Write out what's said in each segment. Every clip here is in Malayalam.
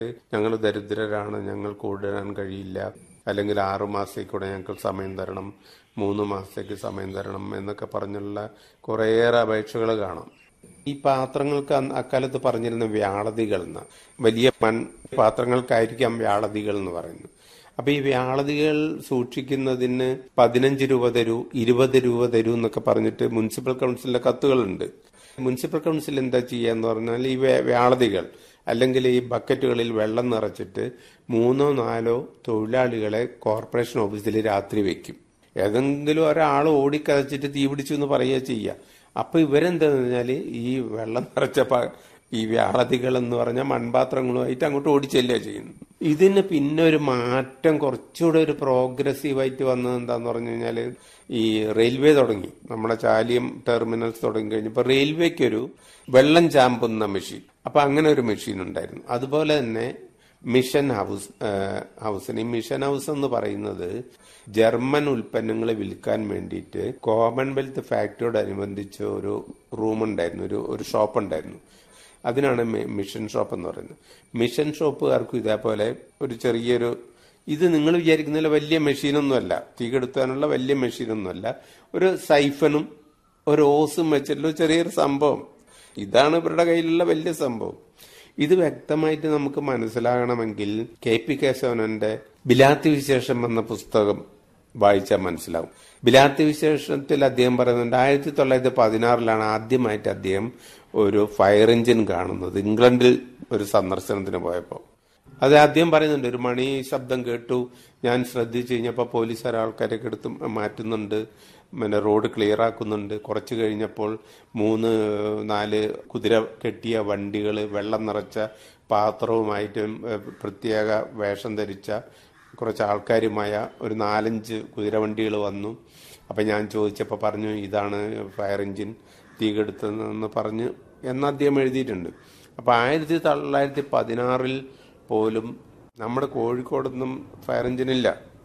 ഞങ്ങൾ ദരിദ്രരാണ് ഞങ്ങൾക്ക് ഓടിടാൻ കഴിയില്ല അല്ലെങ്കിൽ ആറു മാസത്തേക്കൂടെ ഞങ്ങൾക്ക് സമയം തരണം മൂന്ന് മാസത്തേക്ക് സമയം തരണം എന്നൊക്കെ പറഞ്ഞുള്ള കുറേയേറെ അപേക്ഷകൾ കാണാം ഈ പാത്രങ്ങൾക്ക് അന്ന് അക്കാലത്ത് പറഞ്ഞിരുന്ന വ്യാളതികൾ എന്ന വലിയ മൺ പാത്രങ്ങൾക്കായിരിക്കാം വ്യാളതികൾ എന്ന് പറയുന്നത് അപ്പൊ ഈ വ്യാളതികൾ സൂക്ഷിക്കുന്നതിന് പതിനഞ്ച് രൂപ തരൂ ഇരുപത് രൂപ തരൂ എന്നൊക്കെ പറഞ്ഞിട്ട് മുനിസിപ്പൽ കൗൺസിലിന്റെ കത്തുകളുണ്ട് മുനിസിപ്പൽ കൗൺസിൽ എന്താ ചെയ്യാന്ന് പറഞ്ഞാൽ ഈ വ്യ- വ്യാളതികൾ അല്ലെങ്കിൽ ഈ ബക്കറ്റുകളിൽ വെള്ളം നിറച്ചിട്ട് മൂന്നോ നാലോ തൊഴിലാളികളെ കോർപ്പറേഷൻ ഓഫീസിൽ രാത്രി വെക്കും ഏതെങ്കിലും ഒരാൾ ഓടിക്കതച്ചിട്ട് തീ പിടിച്ചു എന്ന് പറയുക ചെയ്യുക അപ്പൊ ഇവരെന്താന്ന് പറഞ്ഞാല് ഈ വെള്ളം നിറച്ച പ- ഈ വ്യാളതികൾ എന്ന് പറഞ്ഞ മൺപാത്രങ്ങളുമായിട്ട് അങ്ങോട്ട് ഓടിച്ചെല്ലുക ചെയ്യുന്നു ഇതിന് പിന്നെ ഒരു മാറ്റം കുറച്ചുകൂടെ ഒരു പ്രോഗ്രസീവായിട്ട് വന്നത് എന്താന്ന് പറഞ്ഞു കഴിഞ്ഞാല് ഈ റെയിൽവേ തുടങ്ങി നമ്മുടെ ചാലിയം ടെർമിനൽസ് തുടങ്ങി കഴിഞ്ഞപ്പോൾ റെയിൽവേക്കൊരു വെള്ളം ചാമ്പുന്ന മെഷീൻ അപ്പൊ അങ്ങനെ ഒരു മെഷീൻ ഉണ്ടായിരുന്നു അതുപോലെ തന്നെ മിഷൻ ഹൗസ് ഏഹ്, ഹൗസിന് ഈ മിഷൻ ഹൗസ് എന്ന് പറയുന്നത് ജർമ്മൻ ഉൽപ്പന്നങ്ങൾ വിൽക്കാൻ വേണ്ടിയിട്ട് കോമൺവെൽത്ത് ഫാക്ടറിയോടനുബന്ധിച്ച് ഒരു റൂം ഉണ്ടായിരുന്നു ഒരു ഒരു ഷോപ്പ് ഉണ്ടായിരുന്നു അതിനാണ് മി- മിഷൻ ഷോപ്പ് എന്ന് പറയുന്നത് മിഷൻ ഷോപ്പുകാർക്കും ഇതേപോലെ ഒരു ചെറിയൊരു ഇത് നിങ്ങൾ വിചാരിക്കുന്ന വലിയ മെഷീനൊന്നുമല്ല തീ കെടുത്താനുള്ള വലിയ മെഷീനൊന്നുമല്ല ഒരു സൈഫനും ഒരു ഓസും വെച്ചിട്ടുള്ള ഒരു ചെറിയൊരു സംഭവം ഇതാണ് ഇവരുടെ കയ്യിലുള്ള വലിയ സംഭവം ഇത് വ്യക്തമായിട്ട് നമുക്ക് മനസ്സിലാകണമെങ്കിൽ കെ പി കേശവനന്റെ ബിലാത്തി വിശേഷം എന്ന പുസ്തകം വായിച്ചാൽ മനസ്സിലാവും ബിലാത്തി വിശേഷത്തിൽ അദ്ദേഹം പറയുന്നുണ്ട് ആയിരത്തി തൊള്ളായിരത്തി പതിനാറിലാണ് ആദ്യമായിട്ട് അദ്ദേഹം ഒരു ഫയർ എഞ്ചിൻ കാണുന്നത് ഇംഗ്ലണ്ടിൽ ഒരു സന്ദർശനത്തിന് പോയപ്പോൾ അത് ആദ്യം പറയുന്നുണ്ട് ഒരു മണി ശബ്ദം കേട്ടു ഞാൻ ശ്രദ്ധിച്ചു കഴിഞ്ഞപ്പോൾ പോലീസുകാർ ആൾക്കാരൊക്കെ എടുത്ത് മാറ്റുന്നുണ്ട് പിന്നെ റോഡ് ക്ലിയർ ആക്കുന്നുണ്ട് കുറച്ച് കഴിഞ്ഞപ്പോൾ മൂന്ന് നാല് കുതിര കെട്ടിയ വണ്ടികൾ വെള്ളം നിറച്ച പാത്രവുമായിട്ടും ഏഹ്, പ്രത്യേക വേഷം ധരിച്ച കുറച്ച് ആൾക്കാരുമായ ഒരു നാലഞ്ച് കുതിരവണ്ടികൾ വന്നു അപ്പം ഞാൻ ചോദിച്ചപ്പോൾ പറഞ്ഞു ഇതാണ് ഫയർ എഞ്ചിൻ തീ കെടുത്തതെന്ന് പറഞ്ഞ് എന്ന് അദ്ദേഹം എഴുതിയിട്ടുണ്ട് അപ്പം ആയിരത്തി തൊള്ളായിരത്തി പതിനാറിൽ പോലും നമ്മുടെ കോഴിക്കോടൊന്നും ഫയർ എഞ്ചിൻ ഇല്ല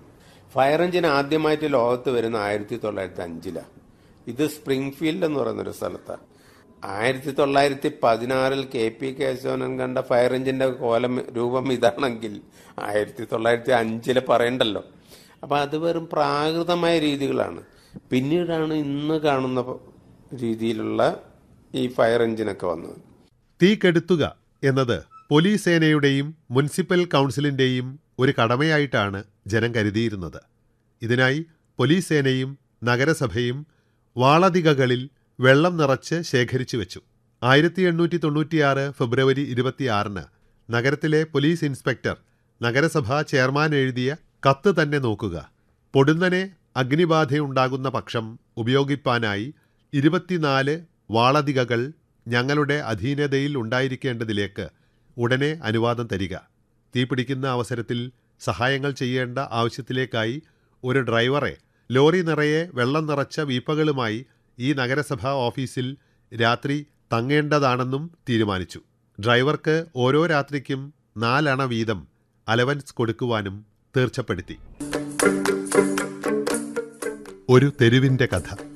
ഫയർ എഞ്ചിൻ ആദ്യമായിട്ട് ലോകത്ത് വരുന്ന ആയിരത്തി തൊള്ളായിരത്തി അഞ്ചിലാണ് ഇത് സ്പ്രിംഗ്ഫീൽഡ് എന്ന് പറയുന്ന ഒരു സ്ഥലത്താണ് ആയിരത്തി തൊള്ളായിരത്തി പതിനാറിൽ കെ പി കേശവനൻ കണ്ട ഫയർ എഞ്ചിന്റെ കോലം രൂപം ഇതാണെങ്കിൽ ആയിരത്തി തൊള്ളായിരത്തി അഞ്ചില് പറയണ്ടല്ലോ അപ്പൊ അത് വെറും പ്രാകൃതമായ രീതികളാണ് പിന്നീടാണ് ഇന്ന് കാണുന്ന രീതിയിലുള്ള ഈ ഫയർ എഞ്ചിനൊക്കെ വന്നത് തീ കെടുത്തുക എന്നത് പോലീസ് സേനയുടെയും മുനിസിപ്പൽ കൗൺസിലിന്റെയും ഒരു കടമയായിട്ടാണ് ജനം കരുതിയിരുന്നത് ഇതിനായി പോലീസ് സേനയും നഗരസഭയും വാളതികകളിൽ വെള്ളം നിറച്ച് ശേഖരിച്ചു വെച്ചു ആയിരത്തി എണ്ണൂറ്റി തൊണ്ണൂറ്റിയാറ് ഫെബ്രുവരി ഇരുപത്തിയാറിന് നഗരത്തിലെ പോലീസ് ഇൻസ്പെക്ടർ നഗരസഭാ ചെയർമാൻ എഴുതിയ കത്ത് തന്നെ നോക്കുക പൊടുന്നനെ അഗ്നിബാധയുണ്ടാകുന്ന പക്ഷം ഉപയോഗിപ്പാനായി ഇരുപത്തിനാല് വാളതികകൾ ഞങ്ങളുടെ അധീനതയിൽ ഉണ്ടായിരിക്കേണ്ടതിലേക്ക് ഉടനെ അനുവാദം തരിക തീപിടിക്കുന്ന അവസരത്തിൽ സഹായങ്ങൾ ചെയ്യേണ്ട ആവശ്യത്തിലേക്കായി ഒരു ഡ്രൈവറെ ലോറി നിറയെ വെള്ളം നിറച്ച വീപ്പകളുമായി ഈ നഗരസഭാ ഓഫീസിൽ രാത്രി തങ്ങേണ്ടതാണെന്നും തീരുമാനിച്ചു ഡ്രൈവർക്ക് ഓരോ രാത്രിക്കും നാലണ വീതം അലവൻസ് കൊടുക്കുവാനും തീർച്ചപ്പെടുത്തി ഒരു തെരുവിന്റെ കഥ